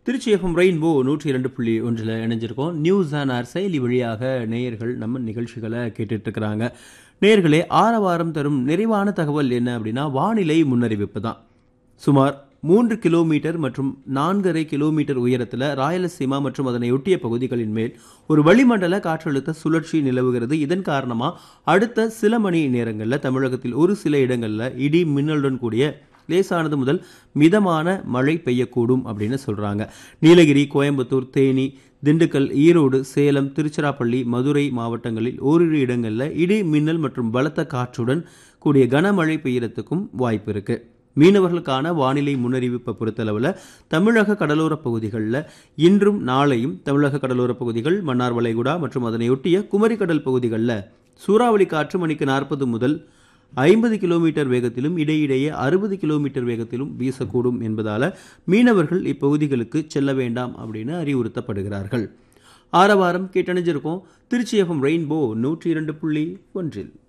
Trichy FM rainbow நூற்றி இரண்டு புள்ளி ஒன்றில் இணைஞ்சிருக்கோம் நியூஸ் அண்ட் ஆர் செயலி வழியாக நேயர்கள் நம்ம நிகழ்ச்சிகளை கேட்டுட்டு இருக்கிறாங்க நேயர்களே ஆரவாரம் தரும் நிறைவான தகவல் என்ன அப்படின்னா வானிலை முன்னறிவிப்பு தான் சுமார் மூன்று கிலோமீட்டர் மற்றும் நான்கரை கிலோமீட்டர் உயரத்தில் ராயலசீமா மற்றும் அதனை ஒட்டிய பகுதிகளின் மேல் ஒரு வளிமண்டல காற்றழுத்த சுழற்சி நிலவுகிறது இதன் காரணமாக அடுத்த சில மணி நேரங்களில் தமிழகத்தில் ஒரு சில இடங்களில் இடி மின்னலுடன் கூடிய லேசானது முதல் மிதமான மழை பெய்யக்கூடும் அப்படின்னு சொல்றாங்க நீலகிரி கோயம்புத்தூர் தேனி திண்டுக்கல் ஈரோடு சேலம் திருச்சிராப்பள்ளி மதுரை மாவட்டங்களில் ஓரிரு இடங்களில் இடி மின்னல் மற்றும் பலத்த காற்றுடன் கூடிய கனமழை பெய்யறதுக்கும் வாய்ப்பு இருக்கு மீனவர்களுக்கான வானிலை முன்னறிவிப்பை பொறுத்தளவில் தமிழக கடலோர பகுதிகளில் இன்றும் நாளையும் தமிழக கடலோர பகுதிகள் மன்னார் வளைகுடா மற்றும் அதனையொட்டிய குமரிக்கடல் பகுதிகளில் சூறாவளி காற்று மணிக்கு நாற்பது முதல் ஐம்பது கிலோமீட்டர் வேகத்திலும் இடையிடையே அறுபது கிலோமீட்டர் வேகத்திலும் வீசக்கூடும் என்பதால மீனவர்கள் இப்பகுதிகளுக்கு செல்ல வேண்டாம் அப்படின்னு அறிவுறுத்தப்படுகிறார்கள் ஆரவாரம் கேட்டணிஞ்சிருக்கோம் திருச்சி எஃப்எம் ரெயின்போ நூற்றி இரண்டு புள்ளி ஒன்றில்